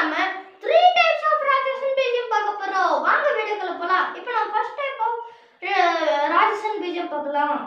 நம்ம three types of ராட்சசன் பீஜம் பார்க்க போறோம் வாங்க வீடியோக்குள்ள போலாம் இப்போ நம்ம ஃபர்ஸ்ட் டைப் ஆஃப் ராட்சசன் பீஜம் பார்க்கலாம்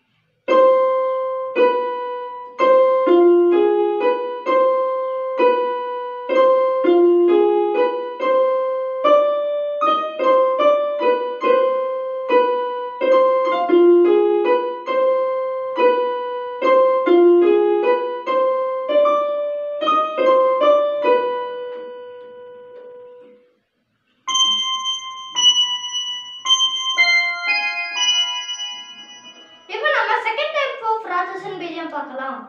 இப்போ நம்ம செகண்ட் டைப் ஆஃப் ராட்சசன் பீஜம் பார்க்கலாம்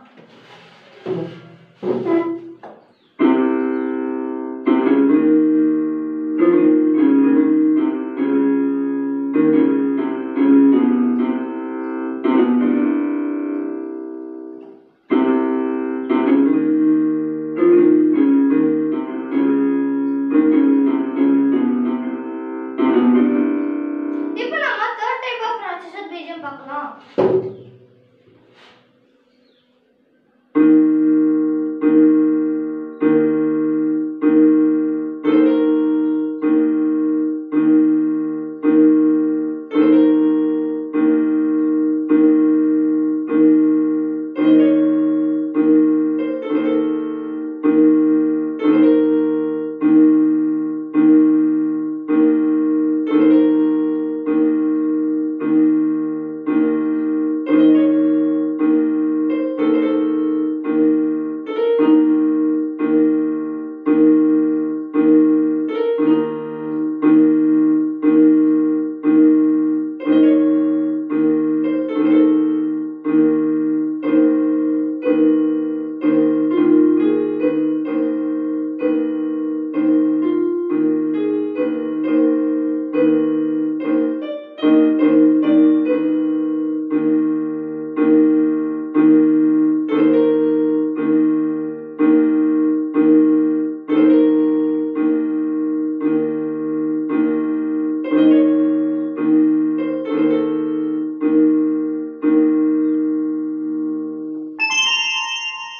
இப்போ நம்ம தேர்ட் டைப் ஆஃப் ராட்சசன் பீஜம் பார்க்கலாம்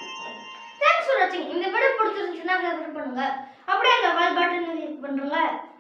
தேங்க்ஸ் ஃபார் வாட்சிங் இந்த வீடியோ பிடிச்சிருந்துச்சுன்னா சப்ஸ்கிரைப் பண்ணுங்க அப்படியே அந்த பெல் பட்டன் கிளிக் பண்ணுங்க